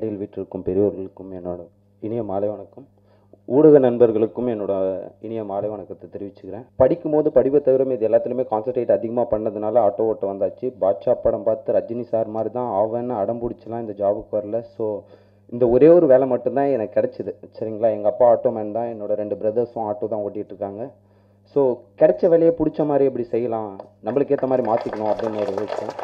மேடையில் வீற்றிருக்கும் பெரியோர்களுக்கும் என்னோட இனிய மாலை வணக்கம் ஊடக நண்பர்களுக்கும் என்னோட இனிய மாலை வணக்கத்தை தெரிவிச்சுக்கிறேன் படிக்கும்போது படிப்பை தவிர இது எல்லாத்துலேயுமே கான்சன்ட்ரேட் அதிகமாக பண்ணதுனால ஆட்டோ ஓட்ட வந்தாச்சு பாட்ஷா படம் பார்த்து ரஜினி சார் மாதிரி தான் ஆவன்னு அடம் பிடிச்சலாம் இந்த ஜாபுக்கு வரல ஸோ இந்த ஒரே ஒரு வேலை மட்டும்தான் எனக்கு கிடைச்சிது சரிங்களா எங்கள் அப்பா ஆட்டோ மேன் தான் என்னோட ரெண்டு பிரதர்ஸும் ஆட்டோ தான் ஓட்டிகிட்டு இருக்காங்க ஸோ கிடைச்ச வேலையை பிடிச்ச மாதிரி எப்படி செய்யலாம் நம்மளுக்கு ஏற்ற மாதிரி மாற்றிக்கணும் அப்படின்னு ஒரு விஷயம்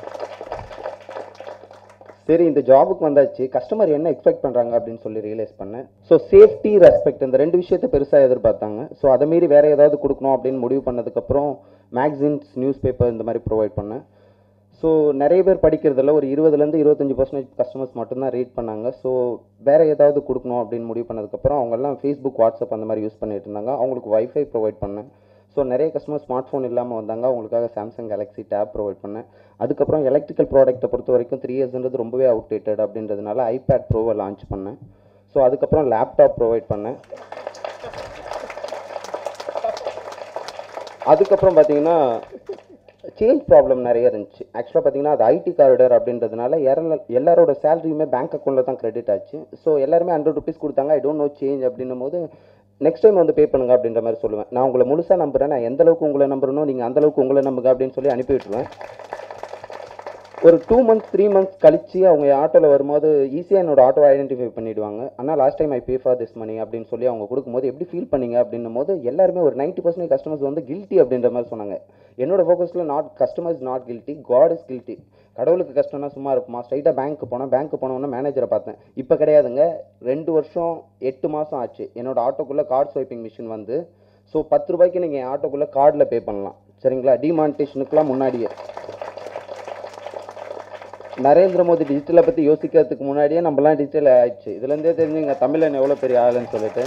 சரி இந்த ஜாபுக்கு வந்தாச்சு கஸ்டமர் என்ன எக்ஸ்பெக்ட் பண்ணுறாங்க அப்படின்னு சொல்லி ரியலைஸ் பண்ணேன் ஸோ சேஃப்டி ரெஸ்பெக்ட் இந்த ரெண்டு விஷயத்த பெருசாக எதிர்பார்த்தாங்க ஸோ அதை மீறி வேறு ஏதாவது கொடுக்கணும் அப்படின்னு முடிவு பண்ணதுக்கப்புறம் மேக்சின்ஸ் நியூஸ் பேப்பர் இந்த மாதிரி ப்ரொவைட் பண்ணேன் ஸோ நிறைய பேர் படிக்கிறதுல ஒரு இருபதுலேருந்து இருபத்தஞ்சி பர்சன்டேஜ் கஸ்டமர்ஸ் மட்டும்தான் ரீட் பண்ணாங்க ஸோ வேறு ஏதாவது கொடுக்கணும் அப்படின்னு முடிவு பண்ணதுக்கப்புறம் அவங்கெல்லாம் ஃபேஸ்புக் வாட்ஸ்அப் அந்த மாதிரி யூஸ் பண்ணிட்டு இருந்தாங்க அவங்களுக்கு வைஃபை ப்ரொவைட் பண்ணேன் ஸோ நிறைய கஸ்டமர் ஸ்மார்ட் ஃபோன் இல்லாமல் வந்தாங்க அவங்களுக்காக சாம்சங் கேலக்ஸி டேப் ப்ரொவைட் பண்ணேன் அதுக்கப்புறம் எலக்ட்ரிக்கல் ப்ராடக்ட்டை பொறுத்த வரைக்கும் த்ரீ இயர்ஸ்ன்றது ரொம்பவே அவுடேட்டட் அப்படின்றதுனால ஐபேட் ப்ரோவை லான்ச் பண்ணேன் ஸோ அதுக்கப்புறம் லேப்டாப் ப்ரொவைட் பண்ணேன் அதுக்கப்புறம் பார்த்தீங்கன்னா சேஞ்ச் ப்ராப்ளம் நிறைய இருந்துச்சு ஆக்சுவலாக பார்த்தீங்கன்னா அது ஐடி காரிடர் அப்படின்றதுனால எல்லா- எல்லாரோட சேலரியுமே பேங்க் அக்கௌண்ட்டில் தான் கிரெடிட் ஆச்சு ஸோ எல்லாருமே ஹண்ட்ரட் ருபீஸ் கொடுத்தாங்க ஐ டோன்ட் நோ சேஞ்ச் அப்படின்னும் போது நெக்ஸ்ட் டைம் வந்து பே பண்ணுங்க அப்படின்ற மாதிரி சொல்லுவேன் நான் உங்களை முழுசாக நம்புறேன் நான் எந்த அளவுக்கு உங்களை நம்புறனோ நீங்கள் அந்த அளவுக்கு உங்களை நம்புங்க அப்படின்னு சொல்லி அனுப்பி விட்டுருவேன் ஒரு டூ மந்த்ஸ் த்ரீ மந்த்ஸ் கழிச்சு அவங்க ஆட்டோவில் வரும்போது ஈஸியாக என்னோட ஆட்டோ ஐடென்டிஃபை பண்ணிடுவாங்க ஆனால் last time I pay for this money அப்படின்னு சொல்லி அவங்க கொடுக்கும்போது எப்படி ஃபீல் பண்ணீங்க அப்படின்னும் போது எல்லாருமே ஒரு நைன்ட்டி பர்சன்ட் கஸ்டமர்ஸ் வந்து கில்ட்டி அப்படின்ற மாதிரி சொன்னாங்க என்னோட ஃபோக்கஸில் not customers not guilty God is guilty கடவுளுக்கு கஷ்டம்னா சும்மா இருக்குமா ஸ்ட்ரைட்டாக பேங்க்கு போனேன் பேங்க்கு போனோன்னே மேனேஜரை பார்த்தேன் இப்போ கிடையாதுங்க ரெண்டு வருஷம் எட்டு மாதம் ஆச்சு என்னோட ஆட்டோக்குள்ளே கார்டு ஸ்வைப்பிங் மிஷின் வந்து ஸோ பத்து ரூபாய்க்கு நீங்கள் என் ஆட்டோக்குள்ளே கார்டில் பே பண்ணலாம் சரிங்களா டிமானிட்டேஷனுக்குலாம் முன்னாடியே நரேந்திர மோடி டிஜிட்டலை பற்றி யோசிக்கிறதுக்கு முன்னாடியே நம்மலாம் டிஜிட்டல் ஆயிடுச்சு இதுலேருந்தே தெரிஞ்சுங்க தமிழன் எவ்வளோ பெரிய ஆளுன்னு சொல்லிட்டு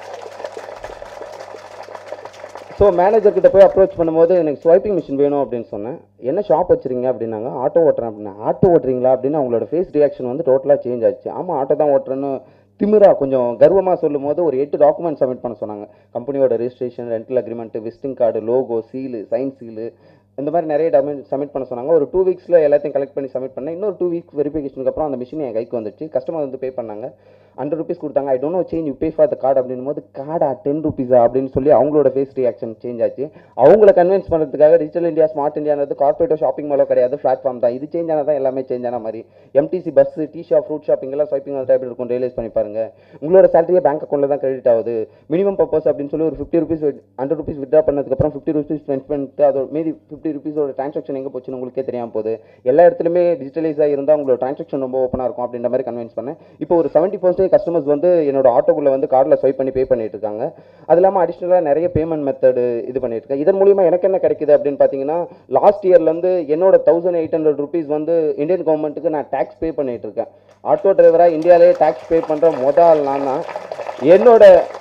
ஸோ மேனேஜர் கிட்ட போய் அப்ரோச் பண்ணும்போது எனக்கு ஸ்வைப்பிங் மிஷின் வேணும் அப்படின்னு சொன்னேன் என்ன ஷாப் வச்சுருங்க அப்படின்னாங்க ஆட்டோ ஓட்டுறேன் அப்படின்னா ஆட்டோ ஓட்டுறீங்களா அப்படின்னு அவங்களோட ஃபேஸ் ரியாக்ஷன் வந்து டோட்டலாக சேஞ்ச் ஆச்சு ஆமாம் ஆட்டோ தான் ஓட்டுறேன்னு திமிரா கொஞ்சம் கர்வமாக சொல்லும் போது ஒரு எட்டு டாக்குமெண்ட் சப்மிட் பண்ண சொன்னாங்க கம்பெனியோட registration rental agreement visiting card logo seal sign seal இந்த மாதிரி நிறைய டாக்குமெண்ட் சப்மிட் பண்ண சொன்னாங்க ஒரு டூ வீக்ஸில் எல்லாத்தையும் கலெக்ட் பண்ணி சப்மிட் பண்ணேன் இன்னொரு டூ வீக் வெரிஃபிகேஷனுக்கு அப்புறம் அந்த மிஷின் என் கைக்கு வந்துச்சு கஸ்டமர் வந்து பே பண்ணாங்க ஹண்ட்ரட் ருபீஸ் கொடுத்தாங்க I don't know change you pay for the card அப்படின்னும் போது கார்டா டென் ருபீஸா அப்படின்னு சொல்லி அவங்களோட ஃபேஸ் ரியாக்ஷன் சேஞ்ச் ஆச்சு அவங்கள கன்வின்ஸ் பண்ணுறதுக்காக டிஜிட்டல் இந்தியா ஸ்மார்ட் இந்தியானது கார்பரேட்டோ ஷாப்பிங் மாலோ கிடையாது பிளாட்ஃபார்ம் தான் இது சேஞ்ச் ஆனால் தான் எல்லாமே சேஞ்ச் ஆன மாதிரி MTC bus tea shop fruit shopping எல்லாம் ஸ்வைப்பிங் அந்த டைப் இருக்கும் ரியலைஸ் பண்ணி பாருங்க உங்களோட சேலரியே பேங்க் அக்கௌண்ட்டில் தான் கிரெடிட் ஆகுது மினிமம் பர்பஸ் அப்படின்னு சொல்லி ஒரு fifty rupees hundred rupees withdraw பண்ணதுக்கப்புறம் ஃபிஃப்டி ருபீஸ் ஸ்பெண்ட் பண்ணிட்டு அதோட மீதி ஃபிஃப்டி ருபீஸோட ட்ரான்சாக்ஷன் எங்கே போச்சுன்னு உங்களுக்கே தெரியாம போகுது எல்லா இடத்துலையுமே டிஜிட்டலைஸாக இருந்தால் உங்களோட ட்ரான்சாக்ஷன் ரொம்ப ஓப்பனாக இருக்கும் அப்படின்ற மாதிரி கன்வின்ஸ் பண்ணேன் இப்போ ஒரு செவன்ட்டி பர்சன்டேஜ் கஸ்டமர்ஸ் வந்து என்னோட ஆட்டோக்குள்ளே வந்து கார்டில் ஸ்வைப் பண்ணி பே பண்ணிட்டு இருக்காங்க அது இல்லாமல் அடிஷ்னலாக நிறைய பேமெண்ட் மெத்தடு இது பண்ணிட்டு இருக்கேன் இதன் மூலியமா எனக்கு என்ன கிடைக்குது அப்படின்னு பார்த்தீங்கன்னா லாஸ்ட் இயர்லேருந்து என்னோட தௌசண்ட் எயிட் ஹண்ட்ரட் ருபீஸ் வந்து இந்தியன் கவர்மெண்ட்டுக்கு நான் டேக்ஸ் பே பண்ணிட்டு இருக்கேன் ஆட்டோ டிரைவராக இந்தியாவிலேயே டேக்ஸ் பே பண்ணுற முதல் நான் தான் என்னோட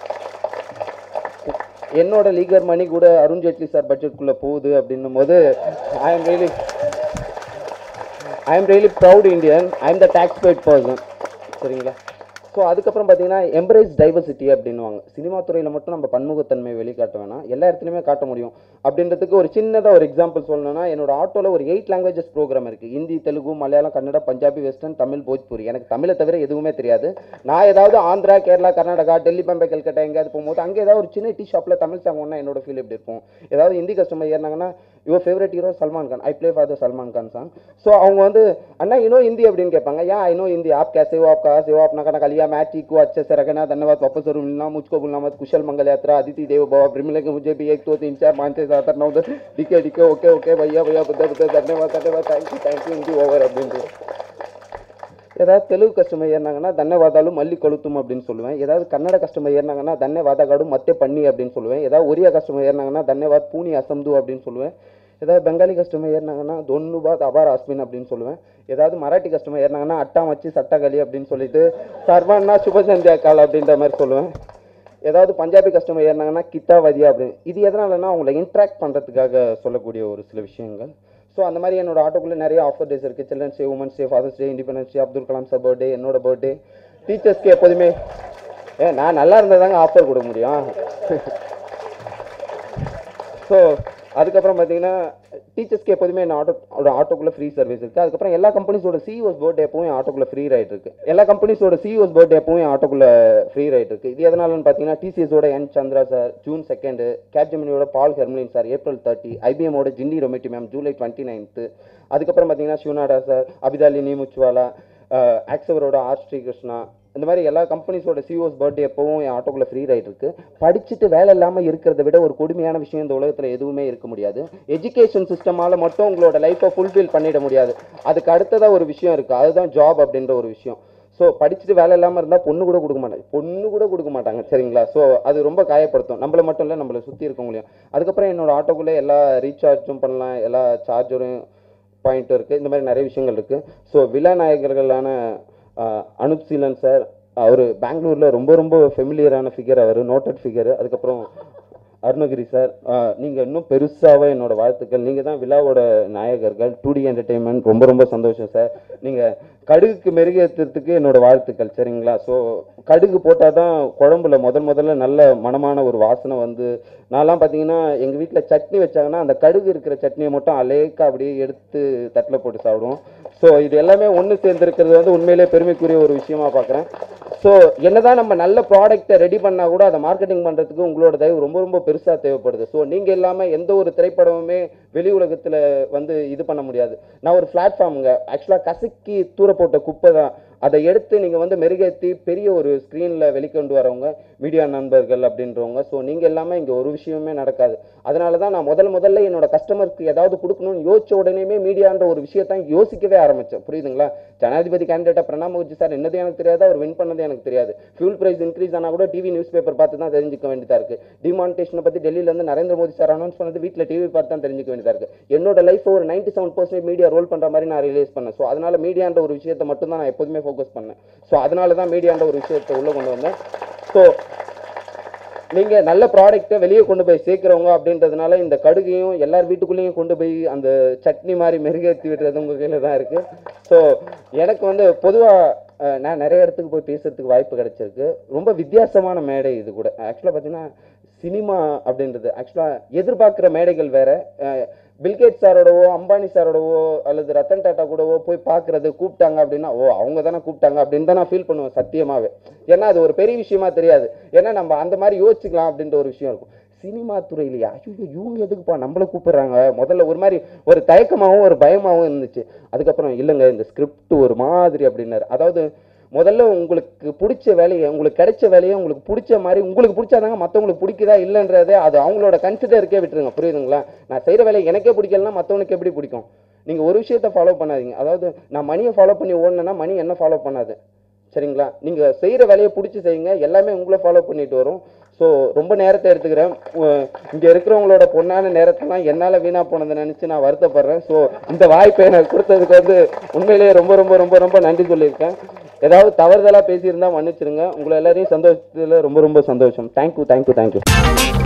என்னோட லீகர் மணி கூட அருண் ஜேட்லி சார் பட்ஜெட்குள்ளே போகுது அப்படின்னும் போது I am really I am really proud Indian I am the tax paid person சரிங்களா ஸோ அதுக்கப்புறம் பார்த்தீங்கன்னா எம்ப்ரேஸ் டைவர்சிட்டி அப்படின்னுவாங்க சினிமா துறையில் மட்டும் நம்ம பன்முகத்தன்மை வெளிக்காட்ட வேணாம் எல்லா இடத்துலையுமே காட்ட முடியும் அப்படின்றதுக்கு ஒரு சின்னதாக ஒரு எக்ஸாம்பிள் சொல்லணும்னா என்னோட ஆட்டோவில் ஒரு எயிட் லாங்குவேஜஸ் ப்ரோக்ராம் இருக்குது ஹிந்தி தெலுங்கு மலையாளம் கன்னடா பஞ்சாபி வெஸ்டர்ன் தமிழ் போஜ்பூரி எனக்கு தமிழை தவிர எதுவுமே தெரியாது நான் ஏதாவது ஆந்திரா கேரளா கர்நாடகா டெல்லி பம்பை கல்கட்டா எங்கேயாவது போகும்போது அங்கே ஏதாவது ஒரு சின்ன டீ ஷாப்பில் தமிழ் சாங் ஒன்றா என்னோட ஃபீல் எப்படி இருக்கும் ஏதாவது ஹிந்தி கஸ்டமர் ஏறினாங்கன்னா your favourite hero Salman Khan I play for the Salman Khan song so அவங்க வந்து அண்ணா இன்னும் ஹிந்தி அப்படின்னு கேட்பாங்க ஏன் ஐ நோ हिंदी आप कैसे हो आप कहाँ से हो अपना खाना खा लिया मैं ठीक हूँ अच्छे से रखना धन्यवाद वापस जरूर मिलना मुझको भूलना मत कुशल मंगल यात्रा अदिति देव बाबा मिलेंगे मुझे भी एक दो तीन चार पाँच छः सात आठ नौ दस डीके डीके ओके ओके भैया भैया बुद्ध बुद्ध धन्यवाद धन्यवाद thank you thank you Hindi over அப்படின்ட்டு ஏதாவது தெலுங்கு கஸ்டமர் ஏறினாங்கன்னா தன்யவாதாலும் மல்லி கொளுத்தும் அப்படின்னு சொல்லுவேன் ஏதாவது கன்னட கஸ்டமர் ஏறினாங்கன்னா தன்யவாதகாடும் மத்தே பண்ணி அப்படின்னு சொல்லுவேன் ஏதாவது ஒரியா கஸ்டமர் ஏறினாங்கன்னா தன்யவாத் பூனி அசம்து அப்படின்னு சொல்லுவேன் ஏதாவது பெங்காலி கஸ்டமர் ஏறினாங்கன்னா தொன்னுபாத் அபார் அஸ்மின் அப்படின்னு சொல்லுவேன் ஏதாவது மராட்டி கஸ்டமர் ஏறினாங்கன்னா அட்டா மச்சி சட்டகளி அப்படின்னு சொல்லிட்டு சர்வன்னா சுபசந்தியா கால் அப்படின்ற மாதிரி சொல்லுவேன் ஏதாவது பஞ்சாபி கஸ்டமர் ஏறினாங்கன்னா கித்தாவதியா அப்படின்னு இது எதனாலன்னா அவங்கள இன்ட்ராக்ட் பண்ணுறதுக்காக சொல்லக்கூடிய ஒரு சில விஷயங்கள் ஸோ அந்த மாதிரி என்னோட ஆட்டோக்குள்ளே நிறைய ஆஃபர் டேஸ் இருக்குது children's day women's day father's day independence day Abdul Kalam sir birthday என்னோட பர்த்டே டீச்சர்ஸ்க்கு எப்போதுமே ஏ நான் நல்லா இருந்தால் தாங்க ஆஃபர் கொடுக்க முடியும் ஸோ அதுக்கப்புறம் பார்த்தீங்கன்னா டீச்சர்ஸ்க்கு எப்போதுமே என்ன ஆட்டோ ஒரு ஆட்டோக்குள்ள ஃப்ரீ சர்வீஸ் இருக்குது அதுக்கப்புறம் எல்லா கம்பெனிஸோட சிஓஸ் பர்த்டே எப்பவும் என் ஆட்டோக்குள்ள ஃப்ரீ ரைட் இருக்கு எல்லா கம்பெனிஸோட சிஓஸ் பர்த்டே எப்பவும் என் ஆட்டோக்குள்ள ஃப்ரீ ரைட் இருக்கு இது எதனாலன்னு பார்த்தீங்கன்னா டிசிஎஸோட N Chandra sir June second கேப்ஜெமினியோட Paul Hermelin sir April thirty ஐபிஎம்மோட Ginni Rometty ma'am July twenty ninth அதுக்கப்புறம் பார்த்தீங்கன்னா சிவநாடா சார் அபிதாலினி முச்சுவாலா ஆக்சவரோட ஆர் ஸ்ரீகிருஷ்ணா இந்த மாதிரி எல்லா கம்பெனிஸோட சிஓஸ் பர்த்டே எப்பவும் என் ஆட்டோக்குள்ள ஃப்ரீ ரைட் இருக்கு படிச்சுட்டு வேலை இல்லாமல் இருக்கிறத விட ஒரு கொடுமையான விஷயம் இந்த உலகத்தில் எதுவுமே இருக்க முடியாது எஜுகேஷன் சிஸ்டமால மட்டும் உங்களோட லைஃப்பை ஃபுல்ஃபில் பண்ணிட முடியாது அதுக்கு அடுத்ததா ஒரு விஷயம் இருக்கு அதுதான் ஜாப் அப்படின்ற ஒரு விஷயம் ஸோ படிச்சுட்டு வேலை இல்லாமல் இருந்தால் பொண்ணு கூட கொடுக்க மாட்டாங்க பொண்ணு கூட கொடுக்க மாட்டாங்க சரிங்களா ஸோ அது ரொம்ப காயப்படுத்தும் நம்மள மட்டும் இல்லை நம்மளை சுற்றி இருக்கவங்களையும் அதுக்கப்புறம் என்னோட ஆட்டோக்குள்ளே எல்லா ரீசார்ஜும் பண்ணலாம் எல்லா சார்ஜரும் பாயிண்ட்டும் இருக்குது இந்த மாதிரி நிறைய விஷயங்கள் இருக்குது ஸோ விழா நாயகர்களான ஆஹ், அனுப் சீலன் சார் அவர் பெங்களூரில் ரொம்ப ரொம்ப ஃபெமிலியரான ஃபிகர் அவர் நோட்டட் ஃபிகர் அதுக்கப்புறம் அருணகிரி சார் நீங்கள் இன்னும் பெருசாகவே என்னோட வாழ்த்துக்கள் நீங்கள் தான் விழாவோட நாயகர்கள் டூ டி என்டர்டெயின்மெண்ட் ரொம்ப ரொம்ப சந்தோஷம் சார் நீங்கள் கடுகுக்கு மெருகேற்றுறதுக்கு என்னோட வாழ்த்துக்கள் சரிங்களா ஸோ கடுகு போட்டால் தான் குழம்புல முதல் முதல்ல நல்ல மணமான ஒரு வாசனை வந்து நான்லாம் பார்த்தீங்கன்னா எங்கள் வீட்டில் சட்னி வச்சாங்கன்னா அந்த கடுகு இருக்கிற சட்னியை மட்டும் அலேக்கா அப்படியே எடுத்து தட்டில் போட்டு சாப்பிடுவோம் ஸோ இது எல்லாமே ஒன்று சேர்ந்துருக்கிறது வந்து உண்மையிலே பெருமைக்குரிய ஒரு விஷயமா பார்க்குறேன் ஸோ என்னதான் நம்ம நல்ல ப்ராடக்ட்டை ரெடி பண்ணால் கூட அதை மார்க்கெட்டிங் பண்ணுறதுக்கு உங்களோட தயவு ரொம்ப ரொம்ப பெருசாக தேவைப்படுது ஸோ நீங்கள் இல்லாமல் எந்த ஒரு திரைப்படமுமே வெளி உலகத்தில் வந்து இது பண்ண முடியாது நான் ஒரு பிளாட்ஃபார்முங்க ஆக்சுவலாக கசக்கி தூர போட்ட குப்பை தான் அதை எடுத்து நீங்கள் வந்து மெருகேற்றி பெரிய ஒரு ஸ்க்ரீனில் வெளிக்கொண்டு வரவங்க மீடியா நண்பர்கள் அப்படின்றவங்க ஸோ நீங்கள் எல்லாமே இங்கே ஒரு விஷயமே நடக்காது அதனால தான் நான் முதல் முதல்ல என்னோட கஸ்டமருக்கு ஏதாவது கொடுக்கணும்னு யோசிச்ச உடனேமே மீடியான்ற ஒரு விஷயத்தான் யோசிக்கவே ஆரம்பித்தேன் புரியுதுங்களா ஜனாதிபதி கேண்டிடேட்டாக பிரணாப் முகர்ஜி சார் என்னது எனக்கு தெரியாது அவர் வின் பண்ணது எனக்கு தெரியாது ஃபியூல் பிரைஸ் இன்க்ரீஸ் ஆனால் கூட டிவி நியூஸ் பேப்பர் பார்த்து தான் தெரிஞ்சுக்க வேண்டியதாக இருக்குது டிமானிட்டேஷனை பற்றி டெல்லியிலேருந்து நரேந்திர மோடி சார் அனௌன்ஸ் பண்ணது வீட்டில் டிவி பார்த்து தான் தெரிஞ்சுக்க வேண்டியதாக இருக்குது என்னோட லைஃப் ஒரு ninety seven percent media role பண்ணுற மாதிரி நான் ரிலீஸ் பண்ணேன் ஸோ அதனால மீடியான்ற ஒரு விஷயத்தை மட்டும் தான் நான் எப்போதுமே ஃபோக்கஸ் பண்ணேன் ஸோ அதனால தான் மீடியான்ற ஒரு விஷயத்தை உள்ளே கொண்டு வந்தேன் ஸோ நீங்க நல்ல ப்ராடக்ட்டை வெளியே கொண்டு போய் சேர்க்கிறவங்க அப்படின்றதுனால இந்த கடுகையும் எல்லார் வீட்டுக்குள்ளேயும் கொண்டு போய் அந்த சட்னி மாதிரி மெருகேற்றி விடுறது உங்க கையில தான் இருக்கு ஸோ எனக்கு வந்து பொதுவா அஹ், நான் நிறைய இடத்துக்கு போய் பேசுறதுக்கு வாய்ப்பு கிடைச்சிருக்கு ரொம்ப வித்தியாசமான மேடை இது கூட ஆக்சுவலாக பார்த்தீங்கன்னா சினிமா அப்படின்றது ஆக்சுவலாக எதிர்பார்க்குற மேடைகள் வேற அஹ், பில்கேட் சாரோடவோ அம்பானி சாரோடவோ அல்லது ரத்தன் டாட்டா கூடவோ போய் பார்க்கறது கூப்பிட்டாங்க அப்படின்னா ஓ அவங்க தானே கூப்பிட்டாங்க அப்படின்னு தான் நான் ஃபீல் பண்ணுவேன் சத்தியமாவே ஏன்னா அது ஒரு பெரிய விஷயமா தெரியாது ஏன்னா நம்ம அந்த மாதிரி யோசிச்சுக்கலாம் அப்படின்ற ஒரு விஷயம் இருக்கும் சினிமா துறையிலையா ஐயோ இவங்க எதுக்குப்பா நம்மளை கூப்பிடுறாங்க முதல்ல ஒரு மாதிரி ஒரு தயக்கமாகவும் ஒரு பயமாகவும் இருந்துச்சு அதுக்கப்புறம் இல்லைங்க இந்த ஸ்கிரிப்ட் ஒரு மாதிரி அப்படின்னாரு அதாவது முதல்ல உங்களுக்கு பிடிச்ச வேலையை உங்களுக்கு கிடைச்ச வேலையை உங்களுக்கு பிடிச்ச மாதிரி உங்களுக்கு பிடிச்சாதாங்க மற்றவங்களுக்கு பிடிக்குதா இல்லைன்றதே அது அவங்களோட கன்சிடருக்கே விட்டுருங்க புரியுதுங்களா நான் செய்கிற வேலையை எனக்கே பிடிக்கலன்னா மற்றவனுக்கு எப்படி பிடிக்கும் நீங்கள் ஒரு விஷயத்தை ஃபாலோ பண்ணாதீங்க அதாவது நான் மணியை ஃபாலோ பண்ணி ஓடினேன்னா மணி என்ன ஃபாலோ பண்ணாது சரிங்களா நீங்கள் செய்கிற வேலையை பிடிச்சி செய்யுங்க எல்லாமே உங்களை ஃபாலோ பண்ணிட்டு வரும் ஸோ ரொம்ப நேரத்தை எடுத்துக்கிறேன் இங்கே இருக்கிறவங்களோட பொண்ணான நேரத்தெல்லாம் என்னால் வீணாக போனதை நினச்சி நான் வருத்தப்படுறேன் ஸோ இந்த வாய்ப்பை எனக்கு கொடுத்ததுக்கு வந்து உண்மையிலேயே ரொம்ப ரொம்ப ரொம்ப ரொம்ப நன்றி சொல்லியிருக்கேன் ஏதாவது தவறுதலாக பேசியிருந்தா மன்னிச்சிருங்க உங்களை எல்லாரையும் சந்தோஷத்தில் ரொம்ப ரொம்ப சந்தோஷம் தேங்க்யூ தேங்க்யூ தேங்க்யூ